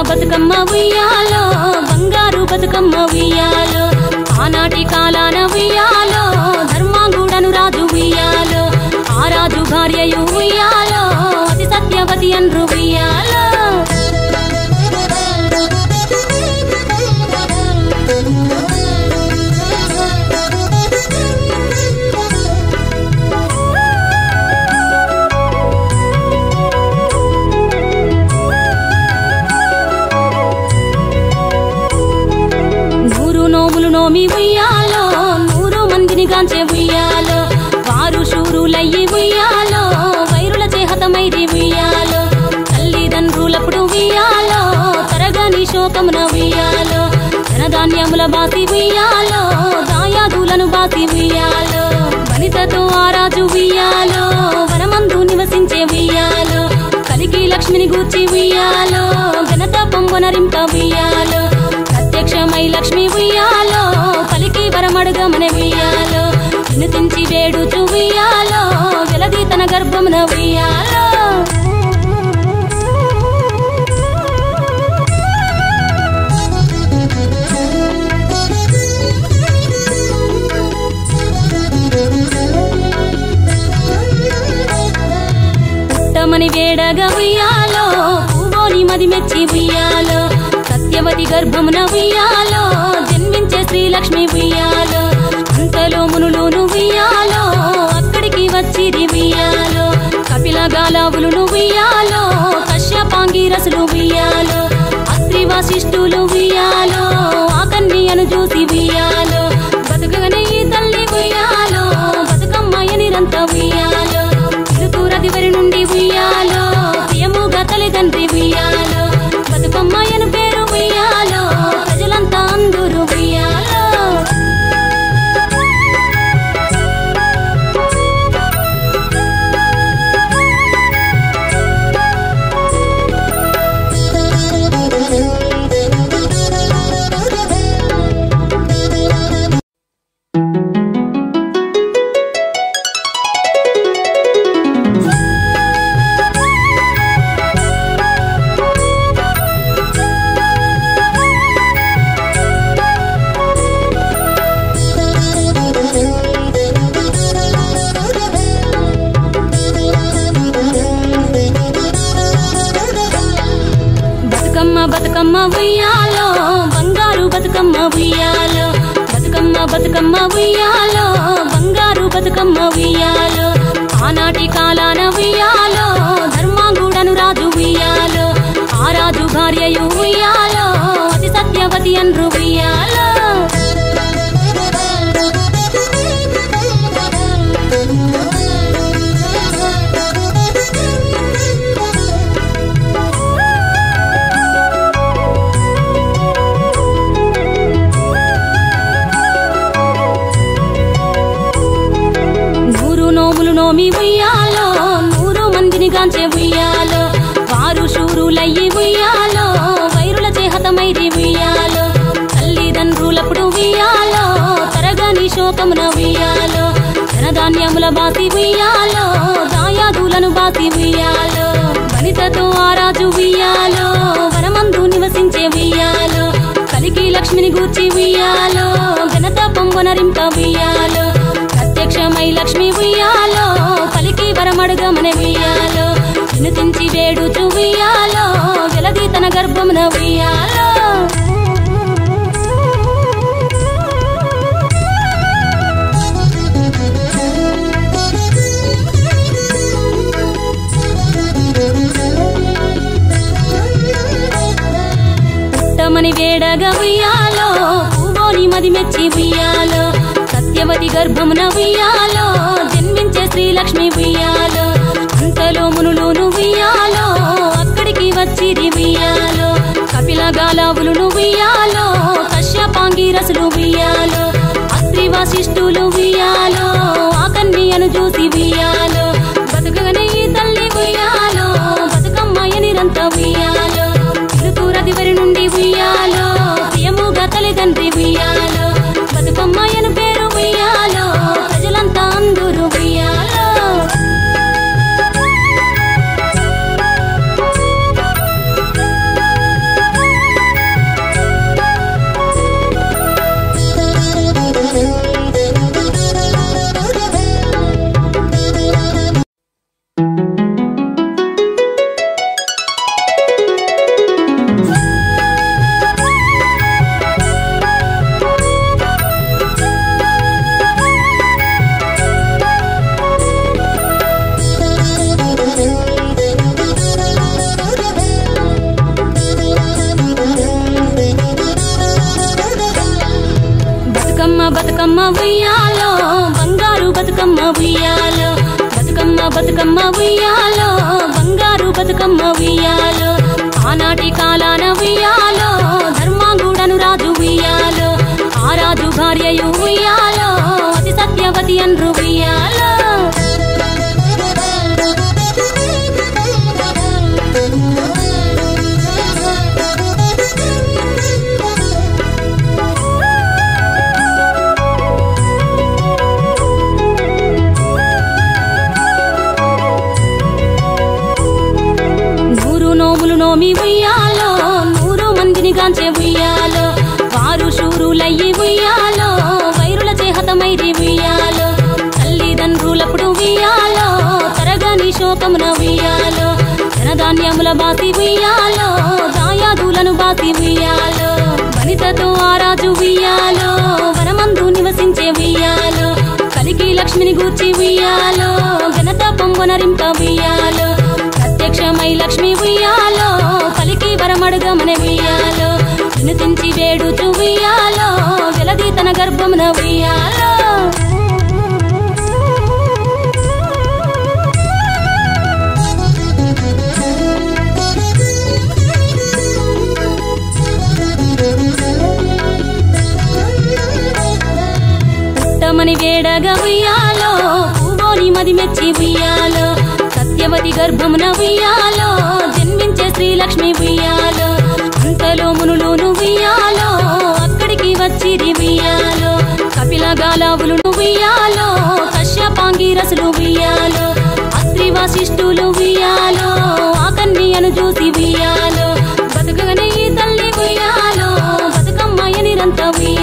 బతుకమ్మ ఉయ్యాలో బంగారు బతుకమ్మ ఉయ్యాలో ఆనాటి కాలాన ఉయ్యాలో ధర్మాంగుడను రాజు ఉయ్యాలో ఆ రాజు భార్యయు ఉయ్యాలో అతి సత్యవతి అన్రు ఉయ్యాలో నూరు నోములు నోమి ఉయ్యాలో నూరు మందిని గాంచే ఉయ్యాలో వారు శూరులయ్యి ఉయ్యాలో వైరుల చేహతమైది ఉయ్యాలో తల్లిదండ్రులప్పుడు ఉయ్యాలో తరగని శోకమున ఉయ్యాలో ధనధాన్యముల బాసి ఉయ్యాలో దాయాదులను బాసి ఉయ్యాలో వనితతో ఆరాజు ఉయ్యాలో వనమందు నివసించే ఉయ్యాలో కలికి లక్ష్మిని గూర్చి ఉయ్యాలో ఘనత పొంగునరింప ఉయ్యాలో ప్రత్యక్షమై లక్ష్మి ఉయ్యాలో పలికి వరమడుగమన ఉయ్యాలో వినుతించి వేడుచు ఉయ్యాలో వెలది తన గర్భమున ఉయ్యాలో పుట్టమని వేడగా ఉయ్యాలో పువ్వోని మది మెచ్చి ఉయ్యాలో సత్యవతి గర్భమున ఉయ్యాలో జన్మించే శ్రీలక్ష్మి ఉయ్యాలో అంతలో మునులును ఉయ్యాలో అక్కడికి వచ్చి ఉయ్యాలో కపిల గాలావులు ఉయ్యాలో కశ్యపాంగి రసులు ఉయ్యాలో అత్రి వశిష్ఠులు ఉయ్యాలో ఆ కన్యను చూసి ఉయ్యాలో బతుకగనే ఈ తల్లి ఉయ్యాలో బతుకమ్మయ్య నిరంత ఉయ్యాలో ఇరుకురది వరి నుండి ఉయ్యాలో ప్రియముగా తల్లిదండ్రి ఉయ్యాలో బతుకమ్మయ్యను పేరు ఉయ్యాలో ప్రజలంతా అందరూ ఉయ్యాలో బతుకమ్మ బతుకమ్మ ఉయ్యాలో బంగారు బతుకమ్మ ఉయ్యాలో బతుకమ్మ బతుకమ్మ ఉయ్యాలో బంగారు బతుకమ్మ ఉయ్యాలో ఆనాటి కాలాన ఉయ్యాలో ధర్మాంగుడను రాజు ఉయ్యాలో ఆ రాజు భార్యయు ఉయ్యాలో అతి సత్యవతి అన్రు ఉయ్యాలో నూరు నోములు నోమి ఉయ్యాలో నూరు మందిని గాంచే ఉయ్యాలో వారు శూరులయ్యి ఉయ్యాలో వైరుల చేహతమైది ఉయ్యాలో తల్లిదండ్రులప్పుడు ఉయ్యాలో తరగని శోకమున ఉయ్యాలో ధనధాన్యముల బాసి ఉయ్యాలో దాయాదులను బాసి ఉయ్యాలో వనితతో ఆరాజు ఉయ్యాలో వనమందు నివసించే ఉయ్యాలో కలికి లక్ష్మిని గూర్చి ఉయ్యాలో ఘనత పొంగునరింప ఉయ్యాలో ప్రత్యక్షమై లక్ష్మి ఉయ్యాలో పలికి వరమడుగమన ఉయ్యాలో వినుతించి వేడుచు ఉయ్యాలో వెలది తన గర్భమున ఉయ్యాలో పుట్టమని వేడగా ఉయ్యాలో పువ్వోని మది మెచ్చి ఉయ్యాలో సత్యవతి గర్భమున ఉయ్యాలో జన్మించే శ్రీలక్ష్మి ఉయ్యాలో అంతలో మునులును ఉయ్యాలో అక్కడికి వచ్చి ఉయ్యాలో కపిల గాలావులు ఉయ్యాలో కశ్యపాంగి రసులు ఉయ్యాలో అత్రి వశిష్ఠులు ఉయ్యాలో ఆ కన్యను చూసి ఉయ్యాలో బతుకగనే ఈ తల్లి ఉయ్యాలో బతుకమ్మయ్య నిరంత ఉయ్యాలో ఇరుకురది వరి నుండి ఉయ్యాలో ప్రియముగా తల్లిదండ్రి ఉయ్యాలో బతుకమ్మయ్యను పేరు ఉయ్యాలో ప్రజలంతా అందరూ ఉయ్యాలో బతుకమ్మ ఉయ్యాలో బంగారు బతుకమ్మ ఉయ్యాలో బతుకమ్మ బతుకమ్మ ఉయ్యాలో బంగారు బతుకమ్మ ఉయ్యాలో ఆనాటి కాలాన ఉయ్యాలో ధర్మాంగుడను రాజు ఉయ్యాలో ఆ రాజు భార్యయు ఉయ్యాలో అతి సత్యవతి అన్రు ఉయ్యాలో నూరు నోములు నోమి ఉయ్యాలో నూరు మందిని గాంచే ఉయ్యాలో వారు శూరులయ్యి ఉయ్యాలో వైరుల చేహతమైరి ఉయ్యాలో తల్లిదండ్రులప్పుడు ఉయ్యాలో తరగని శోకమున ఉయ్యాలో ధనధాన్యముల బాసి ఉయ్యాలో దాయాదులను బాసి ఉయ్యాలో వనితతో ఆరాజు ఉయ్యాలో వనమందు నివసించే ఉయ్యాలో కలికి లక్ష్మిని గూర్చి ఉయ్యాలో ఘనత పొంగునరింప ఉయ్యాలో ప్రత్యక్షమై లక్ష్మి ఉయ్యాలో కలికి వరమడుగమన ఉయ్యాలో వినుతించి వేడుచు ఉయ్యాలో వెలది తన గర్భమున ఉయ్యాలో పుట్టమని వేడగా ఉయ్యాలో పూవోని మది మెచ్చి ఉయ్యాలో సత్యవతి గర్భమున ఉయ్యాలో జన్మించే శ్రీలక్ష్మి ఉయ్యాలో అంతలో మునులు ఉయ్యాలో అక్కడికి వచ్చిరి ఉయ్యాలో కపిల గాలావులు ఉయ్యాలో కశ్యపాంగి రసులు ఉయ్యాలో అత్రి వశిష్ఠులు ఉయ్యాలో ఆ కన్యను చూసి ఉయ్యాలో బతుకగనే ఈ తల్లి ఉయ్యాలో బతుకమ్మ నిరంత ఉయ్యాలో